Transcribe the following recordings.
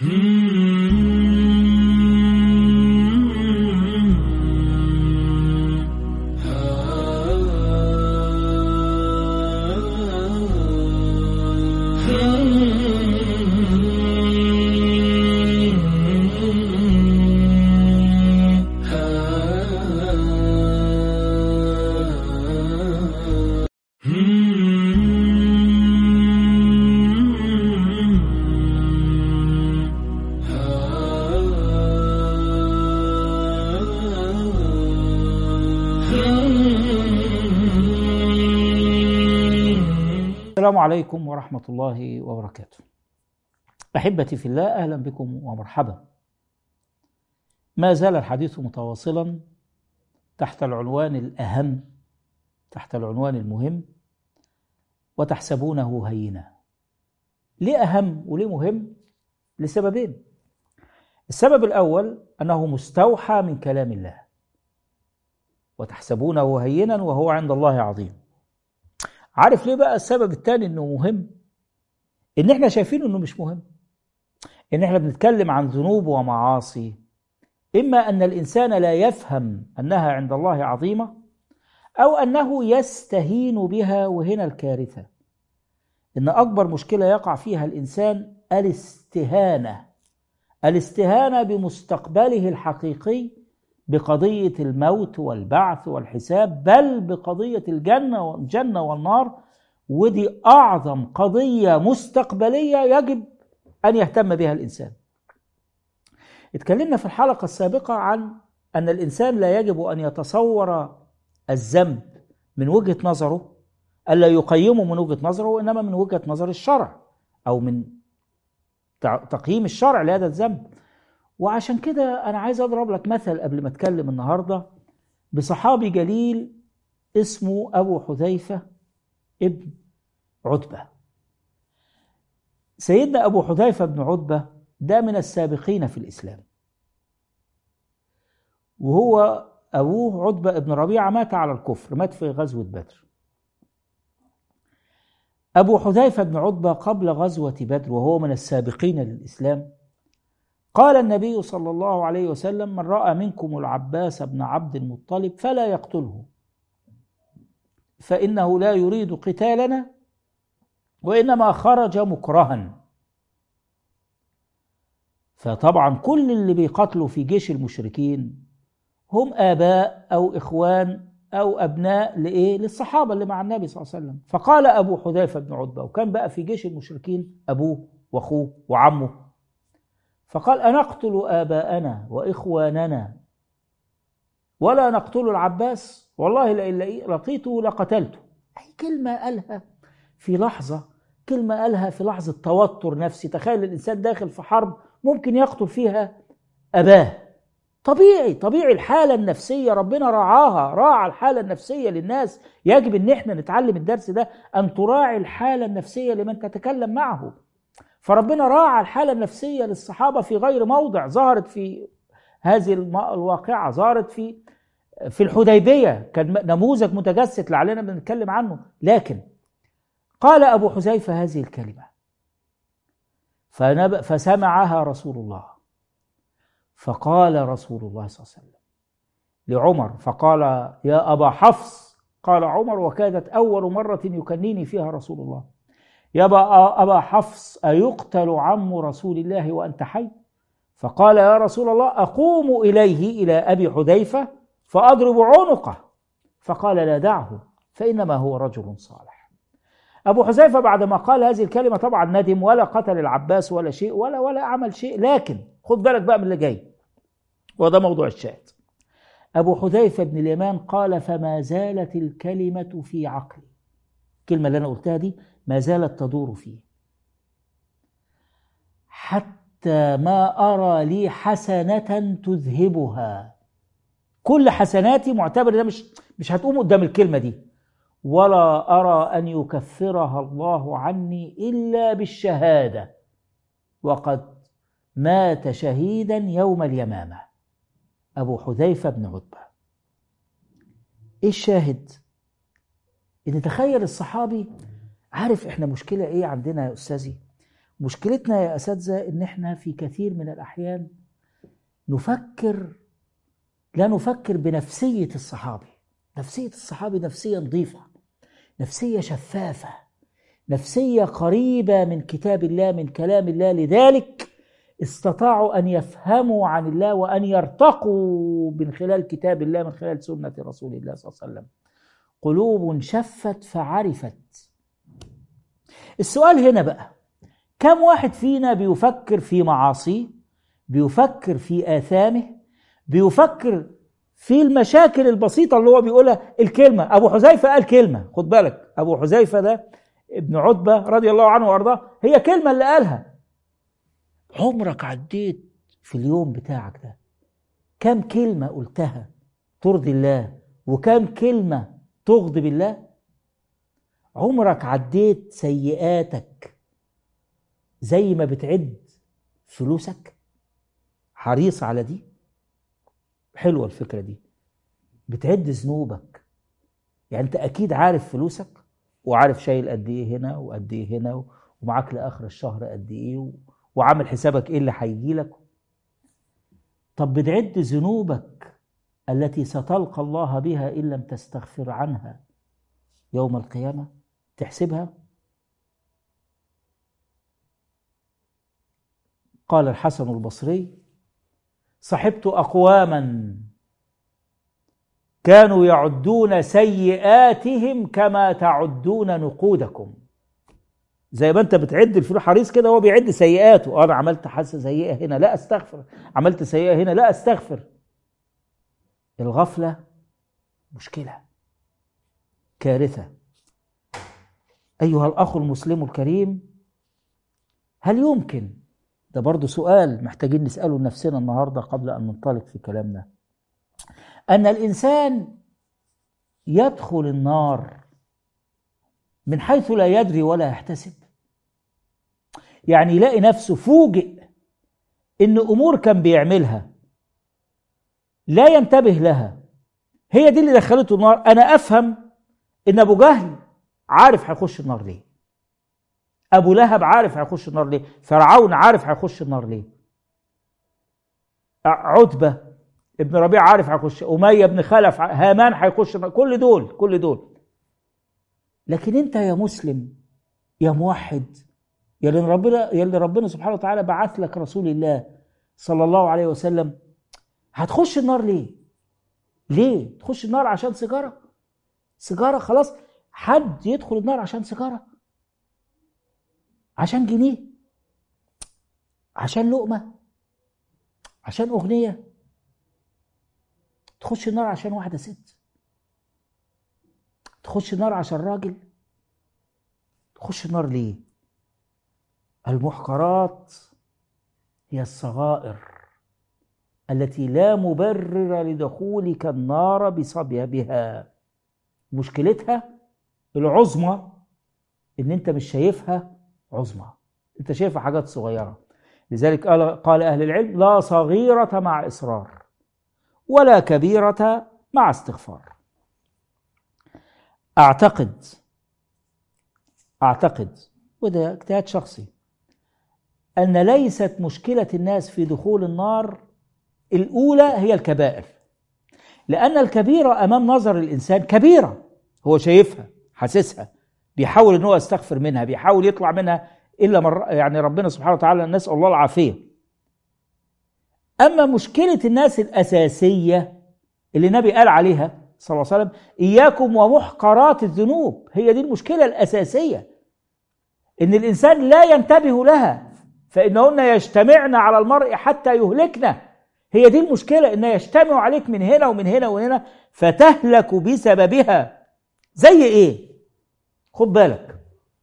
السلام عليكم ورحمة الله وبركاته. أحبتي في الله أهلا بكم ومرحبا. ما زال الحديث متواصلا تحت العنوان الأهم تحت العنوان المهم وتحسبونه هينا. ليه أهم وليه مهم؟ لسببين. السبب الأول أنه مستوحى من كلام الله. وتحسبونه هينا وهو عند الله عظيم. عارف ليه بقى السبب الثاني انه مهم ان احنا شايفين انه مش مهم ان احنا بنتكلم عن ذنوب ومعاصي اما ان الانسان لا يفهم انها عند الله عظيمه او انه يستهين بها وهنا الكارثه ان اكبر مشكله يقع فيها الانسان الاستهانه الاستهانه بمستقبله الحقيقي بقضية الموت والبعث والحساب بل بقضية الجنة والجنة والنار ودي أعظم قضية مستقبلية يجب أن يهتم بها الإنسان اتكلمنا في الحلقة السابقة عن أن الإنسان لا يجب أن يتصور الذنب من وجهة نظره ألا يقيمه من وجهة نظره وإنما من وجهة نظر الشرع أو من تقييم الشرع لهذا الذنب وعشان كده أنا عايز أضرب لك مثل قبل ما أتكلم النهاردة بصحابي جليل اسمه أبو حذيفة ابن عتبة سيدنا أبو حذيفة بن عتبة ده من السابقين في الإسلام وهو أبوه عتبة بن ربيعة مات على الكفر مات في غزوة بدر أبو حذيفة بن عتبة قبل غزوة بدر وهو من السابقين للإسلام قال النبي صلى الله عليه وسلم من راى منكم العباس بن عبد المطلب فلا يقتله فانه لا يريد قتالنا وانما خرج مكرها فطبعا كل اللي بيقاتلوا في جيش المشركين هم اباء او اخوان او ابناء لايه للصحابه اللي مع النبي صلى الله عليه وسلم فقال ابو حذيفه بن عتبه وكان بقى في جيش المشركين ابوه واخوه وعمه فقال أنقتل آباءنا وإخواننا ولا نقتل العباس والله لئن لقيته لقتلته أي كلمة قالها في لحظة كلمة قالها في لحظة توتر نفسي تخيل الإنسان داخل في حرب ممكن يقتل فيها أباه طبيعي طبيعي الحالة النفسية ربنا راعاها راعى الحالة النفسية للناس يجب ان احنا نتعلم الدرس ده ان تراعي الحالة النفسية لمن تتكلم معه فربنا راعى الحالة النفسية للصحابة في غير موضع ظهرت في هذه الواقعة ظهرت في في الحديبية كان نموذج متجسد لعلنا بنتكلم عنه لكن قال أبو حذيفة هذه الكلمة فسمعها رسول الله فقال رسول الله صلى الله عليه وسلم لعمر فقال يا أبا حفص قال عمر وكانت أول مرة يكنيني فيها رسول الله يا أبا حفص أيقتل عم رسول الله وأنت حي فقال يا رسول الله أقوم إليه إلى أبي حذيفة فأضرب عنقه فقال لا دعه فإنما هو رجل صالح أبو حذيفة بعدما قال هذه الكلمة طبعا ندم ولا قتل العباس ولا شيء ولا ولا عمل شيء لكن خد بالك بقى من اللي جاي وده موضوع الشاهد أبو حذيفة بن اليمان قال فما زالت الكلمة في عقلي الكلمة اللي أنا قلتها دي ما زالت تدور فيه حتى ما أرى لي حسنة تذهبها كل حسناتي معتبر ده مش مش هتقوم قدام الكلمة دي ولا أرى أن يكفرها الله عني إلا بالشهادة وقد مات شهيدا يوم اليمامة أبو حذيفة بن عتبة إيه الشاهد؟ إن تخيل الصحابي عارف إحنا مشكلة إيه عندنا يا أستاذي؟ مشكلتنا يا اساتذه ان احنا في كثير من الاحيان نفكر لا نفكر بنفسيه الصحابي نفسيه الصحابي نفسيه نظيفه نفسيه شفافه نفسيه قريبه من كتاب الله من كلام الله لذلك استطاعوا ان يفهموا عن الله وان يرتقوا من خلال كتاب الله من خلال سنه رسول الله صلى الله عليه وسلم قلوب شفت فعرفت السؤال هنا بقى كم واحد فينا بيفكر في معاصيه بيفكر في آثامه بيفكر في المشاكل البسيطة اللي هو بيقولها الكلمة أبو حذيفة قال كلمة خد بالك أبو حذيفة ده ابن عتبة رضي الله عنه وأرضاه هي كلمة اللي قالها عمرك عديت في اليوم بتاعك ده كم كلمة قلتها ترضي الله وكم كلمة تغضب الله عمرك عديت سيئاتك زي ما بتعد فلوسك حريص على دي حلوة الفكرة دي بتعد ذنوبك يعني انت اكيد عارف فلوسك وعارف شايل قد ايه هنا وقد ايه هنا ومعاك لاخر الشهر قد ايه وعامل حسابك ايه اللي هيجي لك طب بتعد ذنوبك التي ستلقى الله بها ان لم تستغفر عنها يوم القيامه تحسبها قال الحسن البصري صحبت اقواما كانوا يعدون سيئاتهم كما تعدون نقودكم زي ما انت بتعد الفلوس حريص كده هو بيعد سيئاته انا عملت حاسه سيئه هنا لا استغفر عملت سيئه هنا لا استغفر الغفله مشكله كارثه ايها الاخ المسلم الكريم هل يمكن ده برضه سؤال محتاجين نساله لنفسنا النهارده قبل ان ننطلق في كلامنا ان الانسان يدخل النار من حيث لا يدري ولا يحتسب يعني يلاقي نفسه فوجئ ان امور كان بيعملها لا ينتبه لها هي دي اللي دخلته النار انا افهم ان ابو جهل عارف هيخش النار ليه ابو لهب عارف هيخش النار ليه فرعون عارف هيخش النار ليه عتبه ابن ربيع عارف هيخش اميه بن خلف هامان هيخش النار كل دول كل دول لكن انت يا مسلم يا موحد يا اللي ربنا يا اللي ربنا سبحانه وتعالى بعث لك رسول الله صلى الله عليه وسلم هتخش النار ليه؟ ليه؟ تخش النار عشان سيجاره؟ سيجاره خلاص حد يدخل النار عشان سيجاره؟ عشان جنيه؟ عشان لقمه؟ عشان اغنيه؟ تخش النار عشان واحده ست؟ تخش النار عشان راجل؟ تخش النار ليه؟ المحقرات هي الصغائر التي لا مبرر لدخولك النار بسببها مشكلتها العظمى ان انت مش شايفها عظمى انت شايفها حاجات صغيره لذلك قال, قال اهل العلم لا صغيره مع اصرار ولا كبيره مع استغفار اعتقد اعتقد وده اجتهاد شخصي ان ليست مشكله الناس في دخول النار الاولى هي الكبائر لان الكبيره امام نظر الانسان كبيره هو شايفها حاسسها بيحاول ان هو يستغفر منها بيحاول يطلع منها الا مر يعني ربنا سبحانه وتعالى نسال الله العافيه اما مشكله الناس الاساسيه اللي النبي قال عليها صلى الله عليه وسلم اياكم ومحقرات الذنوب هي دي المشكله الاساسيه ان الانسان لا ينتبه لها فانهن يجتمعن على المرء حتى يهلكنا هي دي المشكله ان يجتمع عليك من هنا ومن هنا ومن هنا فتهلك بسببها زي ايه خد بالك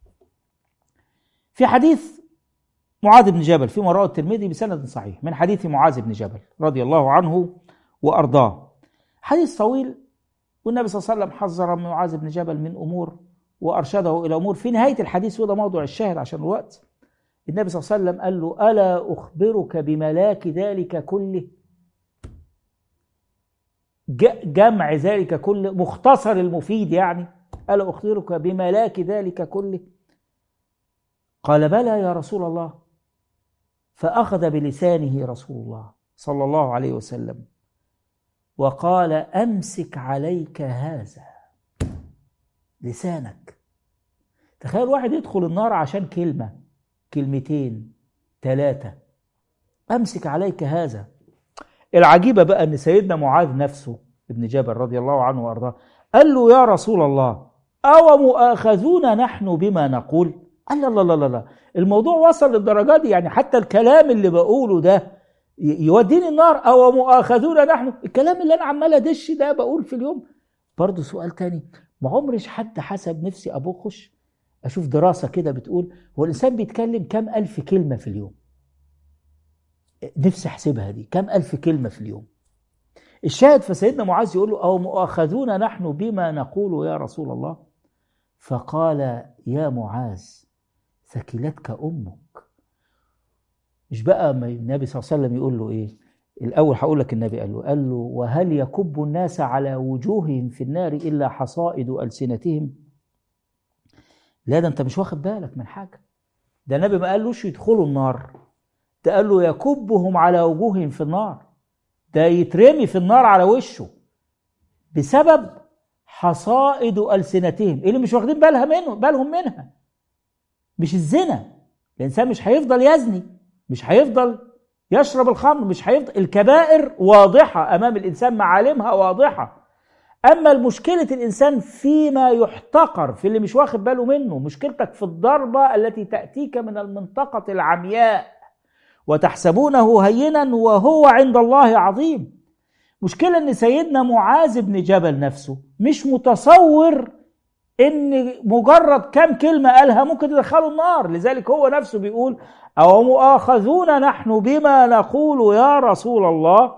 في حديث معاذ بن جبل في رواه الترمذي بسند صحيح من حديث معاذ بن جبل رضي الله عنه وارضاه حديث طويل والنبي صلى الله عليه وسلم حذر من معاذ بن جبل من امور وارشده الى امور في نهايه الحديث وده موضوع الشاهد عشان الوقت النبي صلى الله عليه وسلم قال له الا اخبرك بملاك ذلك كله جمع ذلك كله مختصر المفيد يعني الا اخبرك بملاك ذلك كله قال بلى يا رسول الله فأخذ بلسانه رسول الله صلى الله عليه وسلم وقال أمسك عليك هذا لسانك تخيل واحد يدخل النار عشان كلمة كلمتين ثلاثة أمسك عليك هذا العجيبة بقى أن سيدنا معاذ نفسه ابن جبل رضي الله عنه وأرضاه قال له يا رسول الله أو مؤاخذون نحن بما نقول قال لا لا لا لا الموضوع وصل للدرجة دي يعني حتى الكلام اللي بقوله ده يوديني النار أو مؤاخذون نحن الكلام اللي أنا عمال أدش ده بقول في اليوم برضه سؤال تاني ما عمرش حد حسب نفسي أبوه خش أشوف دراسة كده بتقول هو الإنسان بيتكلم كم ألف كلمة في اليوم نفسي أحسبها دي كم ألف كلمة في اليوم الشاهد فسيدنا معاذ يقول له أو مؤاخذون نحن بما نقول يا رسول الله فقال يا معاذ ثكلتك أمك مش بقى ما النبي صلى الله عليه وسلم يقول له إيه الأول هقول لك النبي قال له قال له وهل يكب الناس على وجوههم في النار إلا حصائد ألسنتهم لا ده أنت مش واخد بالك من حاجة ده النبي ما قالوش يدخلوا النار ده قال له يكبهم على وجوههم في النار ده يترمي في النار على وشه بسبب حصائد ألسنتهم اللي مش واخدين بالها منه بالهم منها مش الزنا الإنسان مش هيفضل يزني مش هيفضل يشرب الخمر مش هيفضل الكبائر واضحة أمام الإنسان معالمها واضحة أما المشكلة الإنسان فيما يحتقر في اللي مش واخد باله منه مشكلتك في الضربة التي تأتيك من المنطقة العمياء وتحسبونه هينا وهو عند الله عظيم مشكلة ان سيدنا معاذ بن جبل نفسه مش متصور ان مجرد كم كلمة قالها ممكن تدخله النار لذلك هو نفسه بيقول او مؤاخذون نحن بما نقول يا رسول الله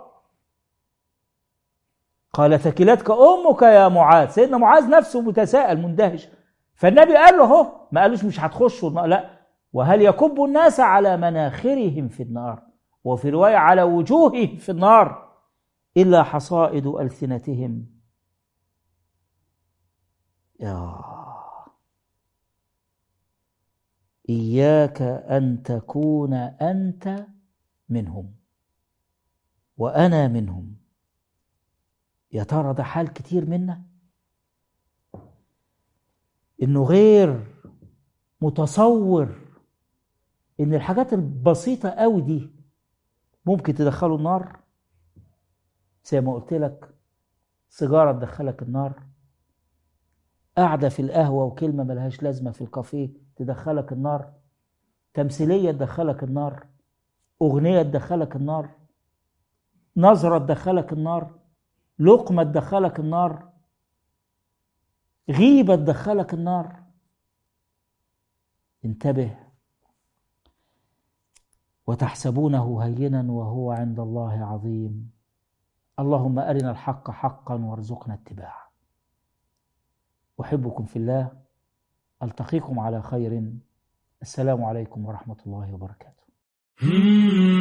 قال ثكلتك امك يا معاذ سيدنا معاذ نفسه متساءل مندهش فالنبي قال له اهو ما قالوش مش هتخشوا لا وهل يكب الناس على مناخرهم في النار وفي رواية على وجوههم في النار إلا حصائد ألسنتهم يا إياك أن تكون أنت منهم وأنا منهم يا ترى ده حال كتير منا إنه غير متصور إن الحاجات البسيطة قوي دي ممكن تدخله النار زي ما قلت لك سيجارة تدخلك النار قاعدة في القهوة وكلمة ملهاش لازمة في الكافيه تدخلك النار تمثيلية تدخلك النار أغنية تدخلك النار نظرة تدخلك النار لقمة تدخلك النار غيبة تدخلك النار انتبه وتحسبونه هينا وهو عند الله عظيم اللهم أرنا الحق حقا وارزقنا اتباعه أحبكم في الله ألتقيكم على خير السلام عليكم ورحمة الله وبركاته